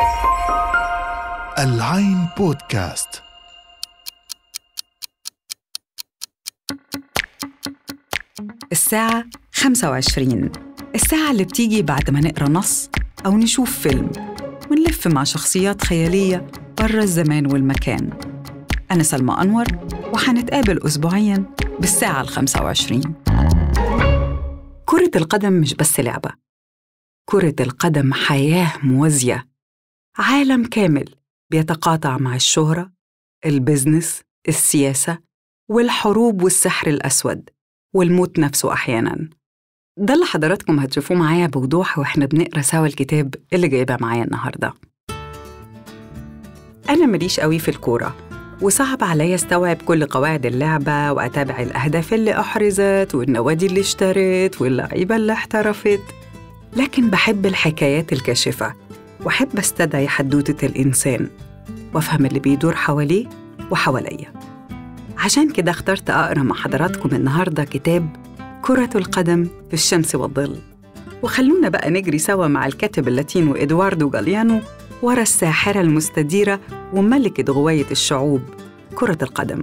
العين بودكاست الساعة 25 الساعة اللي بتيجي بعد ما نقرا نص أو نشوف فيلم ونلف مع شخصيات خيالية برا الزمان والمكان أنا سلمى أنور وحنتقابل أسبوعياً بالساعة ال 25 كرة القدم مش بس لعبة كرة القدم حياة موازية عالم كامل بيتقاطع مع الشهرة البزنس السياسة والحروب والسحر الأسود والموت نفسه أحياناً ده اللي حضراتكم هتشوفوه معايا بوضوح واحنا بنقرا سوا الكتاب اللي جايبه معايا النهارده. أنا ماليش قوي في الكورة وصعب عليا استوعب كل قواعد اللعبة وأتابع الأهداف اللي أحرزت والنوادي اللي اشترت واللعيبة اللي احترفت لكن بحب الحكايات الكاشفة وأحب أستدعي حدوتة الإنسان وأفهم اللي بيدور حواليه وحواليا عشان كده اخترت أقرأ مع حضراتكم النهاردة كتاب كرة القدم في الشمس والظل وخلونا بقى نجري سوا مع الكاتب اللاتينو إدواردو جاليانو ورا الساحرة المستديرة وملكة غواية الشعوب كرة القدم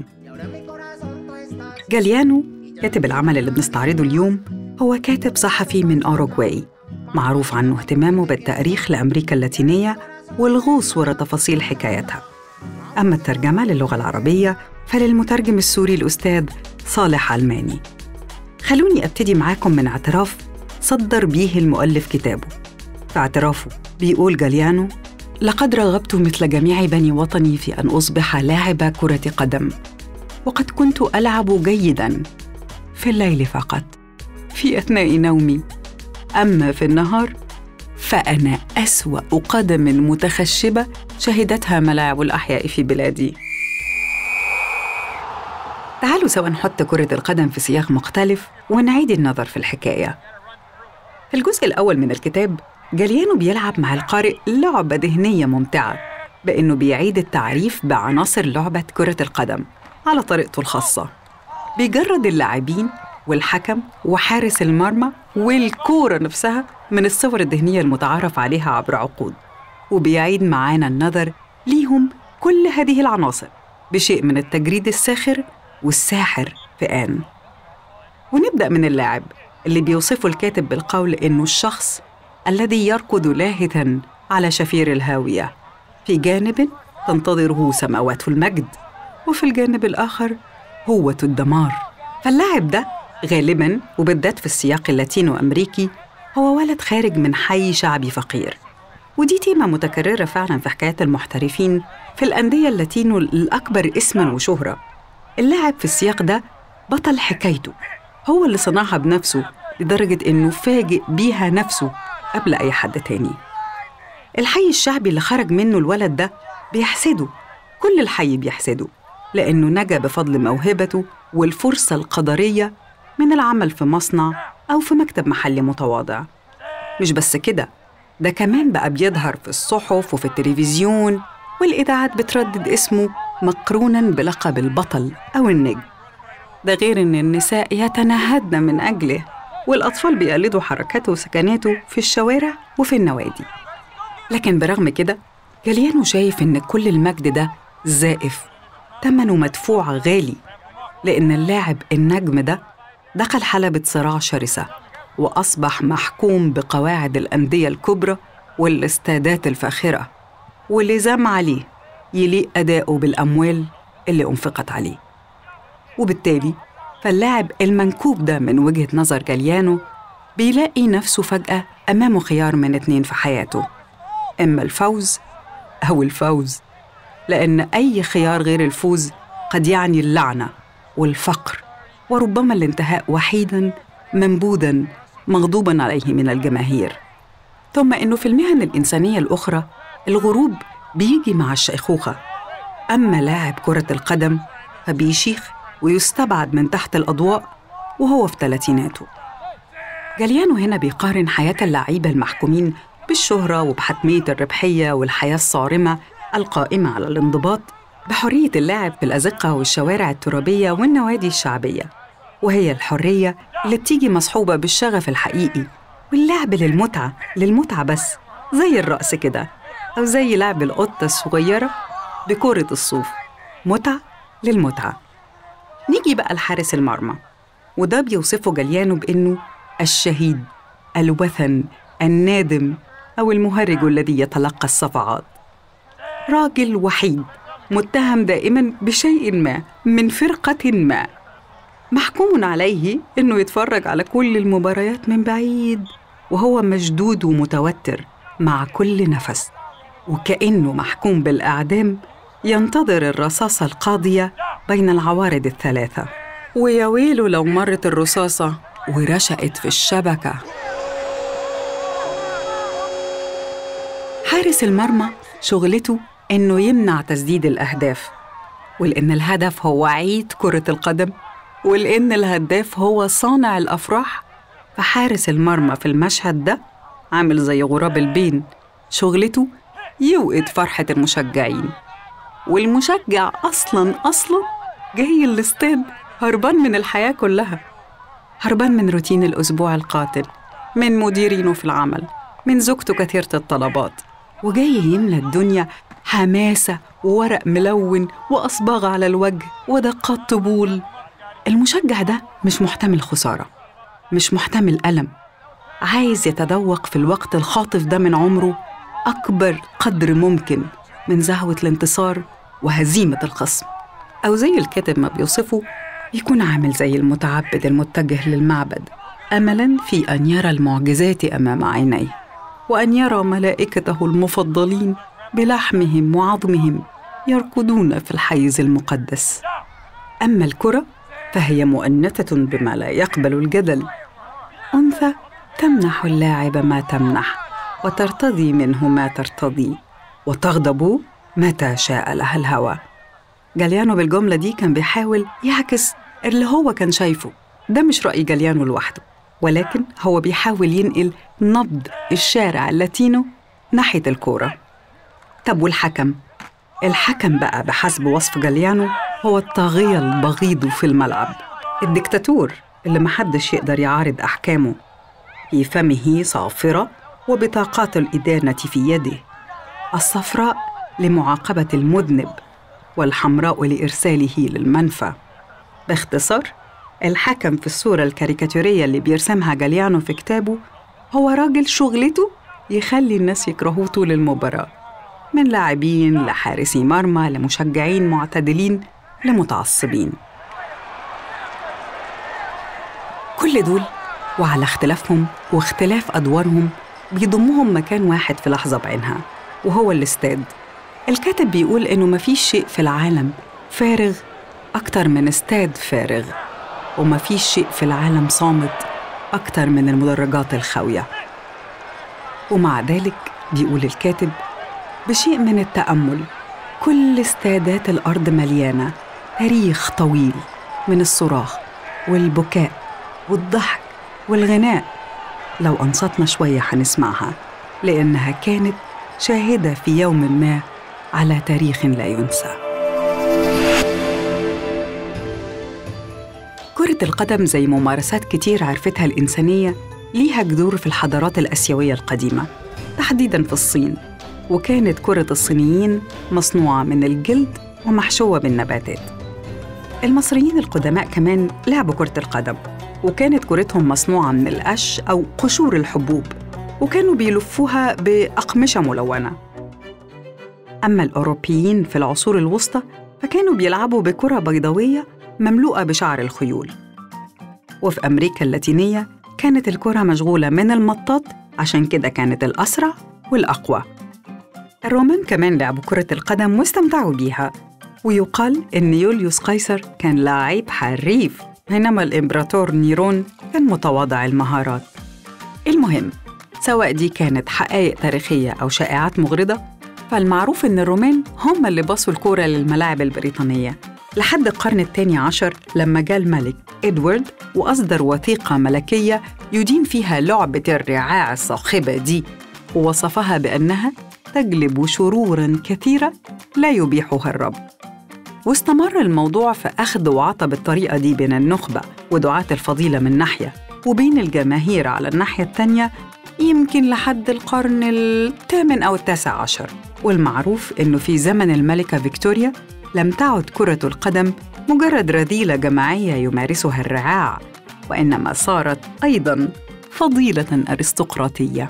جاليانو كاتب العمل اللي بنستعرضه اليوم هو كاتب صحفي من أوروغواي معروف عنه اهتمامه بالتاريخ لأمريكا اللاتينية والغوص ورا تفاصيل حكايتها أما الترجمة للغة العربية فللمترجم السوري الأستاذ صالح علماني خلوني أبتدي معاكم من اعتراف صدر بيه المؤلف كتابه في اعترافه بيقول جاليانو لقد رغبت مثل جميع بني وطني في أن أصبح لاعب كرة قدم وقد كنت ألعب جيداً في الليل فقط في أثناء نومي أما في النهار فأنا أسوأ قدم متخشبة شهدتها ملاعب الأحياء في بلادي تعالوا سوا نحط كرة القدم في سياق مختلف ونعيد النظر في الحكاية. في الجزء الأول من الكتاب جاليانو بيلعب مع القارئ لعبة ذهنية ممتعة بإنه بيعيد التعريف بعناصر لعبة كرة القدم على طريقته الخاصة. بيجرد اللاعبين والحكم وحارس المرمى والكورة نفسها من الصور الذهنية المتعارف عليها عبر عقود وبيعيد معانا النظر ليهم كل هذه العناصر بشيء من التجريد الساخر والساحر في آن ونبدأ من اللاعب اللي بيوصفه الكاتب بالقول إنه الشخص الذي يركض لاهثا على شفير الهاوية في جانب تنتظره سماوات المجد وفي الجانب الآخر هوة الدمار فاللاعب ده غالبا وبالذات في السياق اللاتينو أمريكي هو ولد خارج من حي شعبي فقير ودي تيمة متكررة فعلا في حكايات المحترفين في الأندية اللاتينو الأكبر اسما وشهرة اللاعب في السياق ده بطل حكايته هو اللي صنعها بنفسه لدرجة إنه فاجئ بيها نفسه قبل أي حد تاني الحي الشعبي اللي خرج منه الولد ده بيحسده كل الحي بيحسده لأنه نجا بفضل موهبته والفرصة القدرية من العمل في مصنع أو في مكتب محلي متواضع مش بس كده ده كمان بقى بيظهر في الصحف وفي التلفزيون والإذاعات بتردد اسمه مقرونا بلقب البطل أو النجم ده غير إن النساء يتنهدن من أجله والأطفال بيقلدوا حركاته وسكناته في الشوارع وفي النوادي لكن برغم كده جاليانو شايف إن كل المجد ده زائف تمنه مدفوع غالي لأن اللاعب النجم ده دخل حلبة صراع شرسة وأصبح محكوم بقواعد الأندية الكبرى والاستادات الفاخرة ولزام عليه يليق أداؤه بالأموال اللي أنفقت عليه وبالتالي فاللاعب المنكوب ده من وجهة نظر جاليانو بيلاقي نفسه فجأة أمامه خيار من اتنين في حياته إما الفوز أو الفوز لأن أي خيار غير الفوز قد يعني اللعنة والفقر وربما الانتهاء وحيدا منبوذا مغضوبا عليه من الجماهير ثم انه في المهن الانسانيه الاخرى الغروب بيجي مع الشيخوخه اما لاعب كره القدم فبيشيخ ويستبعد من تحت الاضواء وهو في ثلاثيناته جاليانو هنا بيقارن حياه اللعيبه المحكومين بالشهره وبحتميه الربحيه والحياه الصارمه القائمه على الانضباط بحريه اللاعب في الازقه والشوارع الترابيه والنوادي الشعبيه وهي الحريه اللي بتيجي مصحوبه بالشغف الحقيقي واللعب للمتعه للمتعه بس زي الرقص كده أو زي لعب القطة الصغيرة بكرة الصوف متعة للمتعة نيجي بقى لحارس المرمى وده بيوصفه جليانو بإنه الشهيد الوثن النادم أو المهرج الذي يتلقى الصفعات راجل وحيد متهم دائما بشيء ما من فرقة ما محكوم عليه إنه يتفرج على كل المباريات من بعيد وهو مشدود ومتوتر مع كل نفس وكأنه محكوم بالإعدام ينتظر الرصاصة القاضية بين العوارض الثلاثة ويا ويله لو مرت الرصاصة ورشقت في الشبكة حارس المرمى شغلته إنه يمنع تسديد الأهداف ولأن الهدف هو عيد كرة القدم ولأن الهداف هو صانع الأفراح فحارس المرمى في المشهد ده عامل زي غراب البين شغلته يوقد فرحة المشجعين والمشجع أصلاً أصلاً جاي الاستاد هربان من الحياة كلها هربان من روتين الأسبوع القاتل من مديرينه في العمل من زوجته كثيرة الطلبات وجاي يملى الدنيا حماسة وورق ملون وأصباغ على الوجه ودقات طبول المشجع ده مش محتمل خسارة مش محتمل ألم عايز يتذوق في الوقت الخاطف ده من عمره أكبر قدر ممكن من زهوة الانتصار وهزيمة الخصم أو زي الكاتب ما بيوصفه يكون عامل زي المتعبد المتجه للمعبد أملاً في أن يرى المعجزات أمام عينيه وأن يرى ملائكته المفضلين بلحمهم وعظمهم يركضون في الحيز المقدس أما الكرة فهي مؤنثة بما لا يقبل الجدل أنثى تمنح اللاعب ما تمنح وترتضي منه ما ترتضي وتغضب متى شاء لها الهوى جاليانو بالجملة دي كان بيحاول يعكس اللي هو كان شايفه ده مش رأي جاليانو لوحده ولكن هو بيحاول ينقل نبض الشارع اللاتينو ناحية الكورة طب والحكم؟ الحكم بقى بحسب وصف جاليانو هو الطاغية البغيض في الملعب الدكتاتور اللي محدش يقدر يعارض أحكامه في فمه صافرة وبطاقات الإدانة في يده الصفراء لمعاقبة المذنب والحمراء لإرساله للمنفى باختصار الحكم في الصورة الكاريكاتورية اللي بيرسمها جاليانو في كتابه هو راجل شغلته يخلي الناس يكرهوه طول المباراة من لاعبين لحارسي مرمى لمشجعين معتدلين لمتعصبين كل دول وعلى اختلافهم واختلاف أدوارهم بيضمهم مكان واحد في لحظة بعينها وهو الاستاد الكاتب بيقول إنه مفيش شيء في العالم فارغ أكتر من استاد فارغ ومفيش شيء في العالم صامت أكتر من المدرجات الخاوية ومع ذلك بيقول الكاتب بشيء من التأمل كل استادات الأرض مليانة تاريخ طويل من الصراخ والبكاء والضحك والغناء لو أنصتنا شوية حنسمعها لأنها كانت شاهدة في يوم ما على تاريخ لا ينسى كرة القدم زي ممارسات كتير عرفتها الإنسانية ليها جذور في الحضارات الآسيوية القديمة تحديداً في الصين وكانت كرة الصينيين مصنوعة من الجلد ومحشوة بالنباتات المصريين القدماء كمان لعبوا كرة القدم وكانت كرتهم مصنوعة من القش أو قشور الحبوب وكانوا بيلفوها بأقمشة ملونة أما الأوروبيين في العصور الوسطى فكانوا بيلعبوا بكرة بيضاوية مملوءة بشعر الخيول وفي أمريكا اللاتينية كانت الكرة مشغولة من المطاط عشان كده كانت الأسرع والأقوى الرومان كمان لعبوا كرة القدم واستمتعوا بيها ويقال إن يوليوس قيصر كان لاعب حريف بينما الإمبراطور نيرون كان متواضع المهارات المهم سواء دي كانت حقائق تاريخية أو شائعات مغرضة فالمعروف إن الرومان هم اللي بصوا الكورة للملاعب البريطانية لحد القرن الثاني عشر لما جاء الملك إدوارد وأصدر وثيقة ملكية يدين فيها لعبة الرعاع الصاخبة دي ووصفها بأنها تجلب شرورا كثيرة لا يبيحها الرب واستمر الموضوع في أخذ وعطى بالطريقة دي بين النخبة ودعاة الفضيلة من ناحية وبين الجماهير على الناحية التانية يمكن لحد القرن الثامن أو التاسع عشر والمعروف إنه في زمن الملكة فيكتوريا لم تعد كرة القدم مجرد رذيلة جماعية يمارسها الرعاع وإنما صارت أيضاً فضيلة أرستقراطية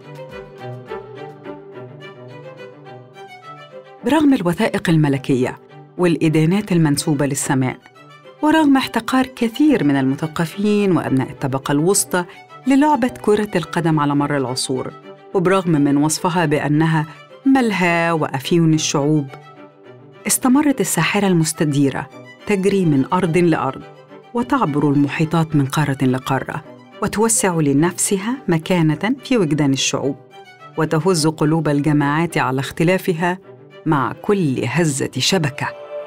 برغم الوثائق الملكية والإدانات المنسوبة للسماء ورغم احتقار كثير من المثقفين وأبناء الطبقة الوسطى للعبة كرة القدم على مر العصور وبرغم من وصفها بأنها ملهى وأفيون الشعوب استمرت الساحرة المستديرة تجري من أرض لأرض وتعبر المحيطات من قارة لقارة وتوسع لنفسها مكانة في وجدان الشعوب وتهز قلوب الجماعات على اختلافها مع كل هزة شبكة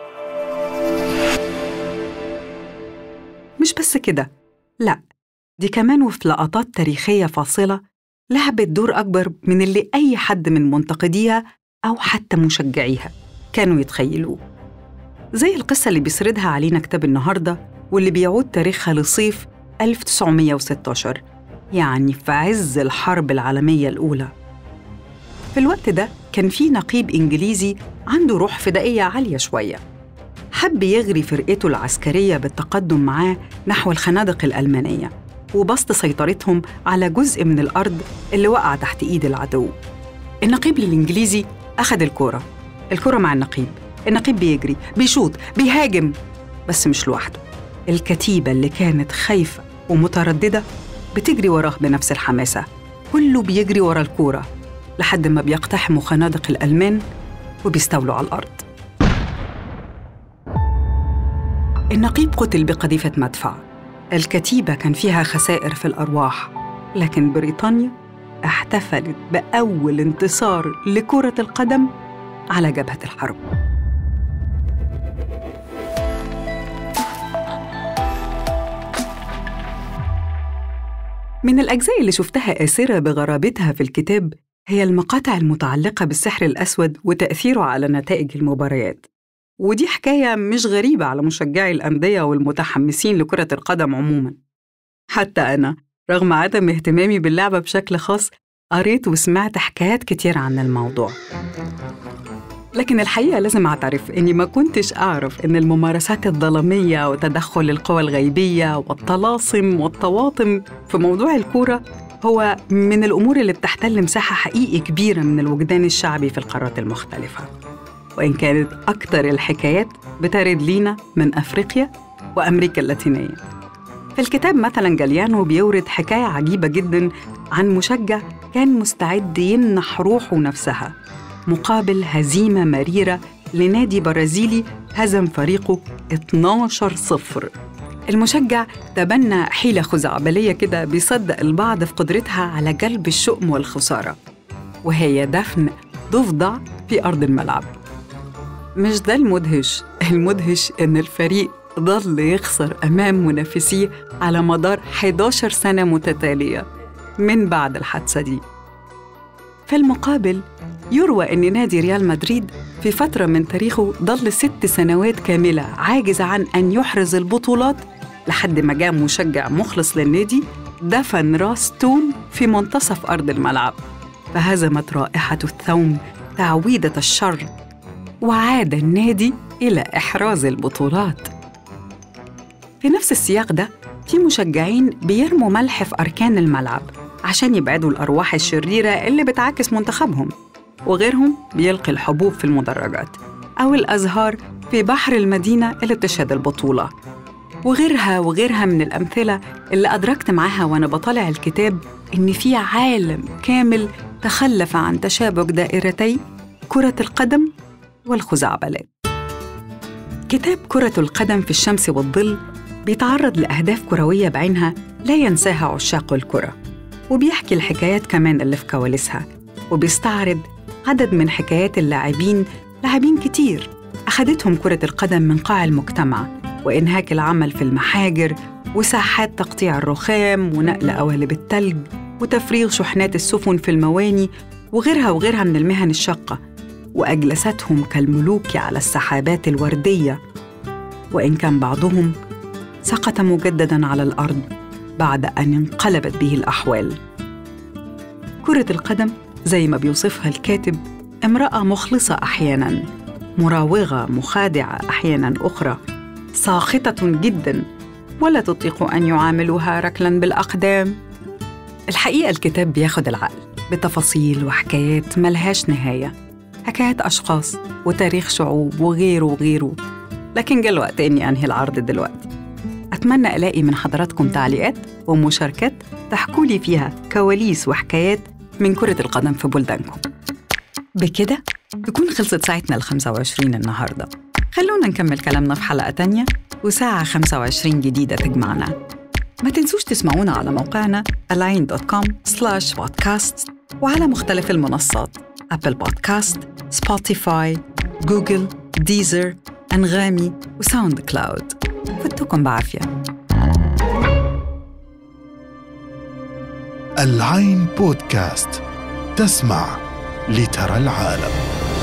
مش بس كده لا دي كمان وفي لقطات تاريخية فاصلة لعبت دور أكبر من اللي أي حد من منتقديها أو حتى مشجعيها كانوا يتخيلوه زي القصة اللي بيسردها علينا كتاب النهاردة واللي بيعود تاريخها لصيف 1916 يعني في عز الحرب العالمية الأولى في الوقت ده كان في نقيب إنجليزي عنده روح فدائية عالية شوية حب يغري فرقته العسكرية بالتقدم معاه نحو الخنادق الألمانية وبسط سيطرتهم على جزء من الأرض اللي وقع تحت إيد العدو النقيب الإنجليزي أخذ الكرة الكرة مع النقيب النقيب بيجري بيشوط بيهاجم بس مش لوحده الكتيبة اللي كانت خايفة ومترددة بتجري وراه بنفس الحماسة كله بيجري ورا الكورة لحد ما بيقتحموا خنادق الألمان وبيستولوا على الأرض النقيب قتل بقذيفة مدفع الكتيبة كان فيها خسائر في الأرواح لكن بريطانيا احتفلت بأول انتصار لكرة القدم على جبهة الحرب من الأجزاء اللي شفتها آسرة بغرابتها في الكتاب هي المقاطع المتعلقة بالسحر الأسود وتأثيره على نتائج المباريات ودي حكاية مش غريبة على مشجعي الأندية والمتحمسين لكرة القدم عموماً حتى أنا رغم عدم اهتمامي باللعبة بشكل خاص قريت وسمعت حكايات كتير عن الموضوع لكن الحقيقة لازم أعترف إني ما كنتش أعرف إن الممارسات الظلامية وتدخل القوى الغيبية والطلاسم والطواطم في موضوع الكورة هو من الأمور اللي بتحتل مساحة حقيقي كبيرة من الوجدان الشعبي في القارات المختلفة وإن كانت أكثر الحكايات بترد لينا من أفريقيا وأمريكا اللاتينية في الكتاب مثلا جاليانو بيورد حكاية عجيبة جدا عن مشجع كان مستعد يمنح روحه نفسها مقابل هزيمة مريرة لنادي برازيلي هزم فريقه 12 صفر المشجع تبنى حيلة خزعبلية كده بيصدق البعض في قدرتها على جلب الشؤم والخسارة وهي دفن ضفدع في أرض الملعب مش ده المدهش المدهش إن الفريق ظل يخسر أمام منافسيه على مدار 11 سنة متتالية من بعد الحادثة دي في المقابل يروى أن نادي ريال مدريد في فترة من تاريخه ظل ست سنوات كاملة عاجز عن أن يحرز البطولات لحد ما جاء مشجع مخلص للنادي دفن راس توم في منتصف أرض الملعب فهزمت رائحة الثوم تعويدة الشر وعاد النادي إلى إحراز البطولات في نفس السياق ده في مشجعين بيرموا ملح في أركان الملعب عشان يبعدوا الأرواح الشريرة اللي بتعاكس منتخبهم وغيرهم بيلقي الحبوب في المدرجات أو الأزهار في بحر المدينة اللي بتشهد البطولة وغيرها وغيرها من الأمثلة اللي أدركت معاها وأنا بطالع الكتاب إن في عالم كامل تخلف عن تشابك دائرتي كرة القدم والخزعبلات كتاب كرة القدم في الشمس والظل بيتعرض لأهداف كروية بعينها لا ينساها عشاق الكرة وبيحكي الحكايات كمان اللي في كواليسها وبيستعرض عدد من حكايات اللاعبين لاعبين كتير أخدتهم كرة القدم من قاع المجتمع وإنهاك العمل في المحاجر وساحات تقطيع الرخام ونقل قوالب التلج وتفريغ شحنات السفن في المواني وغيرها وغيرها من المهن الشاقة وأجلستهم كالملوك على السحابات الوردية وإن كان بعضهم سقط مجددا على الأرض بعد أن انقلبت به الأحوال كرة القدم زي ما بيوصفها الكاتب امرأة مخلصة أحياناً مراوغة مخادعة أحياناً أخرى ساخطة جداً ولا تطيق أن يعاملوها ركلاً بالأقدام الحقيقة الكتاب بياخد العقل بتفاصيل وحكايات ملهاش نهاية حكايات أشخاص وتاريخ شعوب وغيره وغيره لكن جاء الوقت إني أنهي العرض دلوقتي أتمنى ألاقي من حضراتكم تعليقات ومشاركات تحكوا لي فيها كواليس وحكايات من كرة القدم في بلدانكم بكده تكون خلصت ساعتنا ال 25 النهاردة خلونا نكمل كلامنا في حلقة تانية وساعة 25 جديدة تجمعنا ما تنسوش تسمعونا على موقعنا align.com slash podcast وعلى مختلف المنصات أبل بودكاست سبوتيفاي جوجل ديزر أنغامي وساوند كلاود فتكم بعافية العين بودكاست تسمع لترى العالم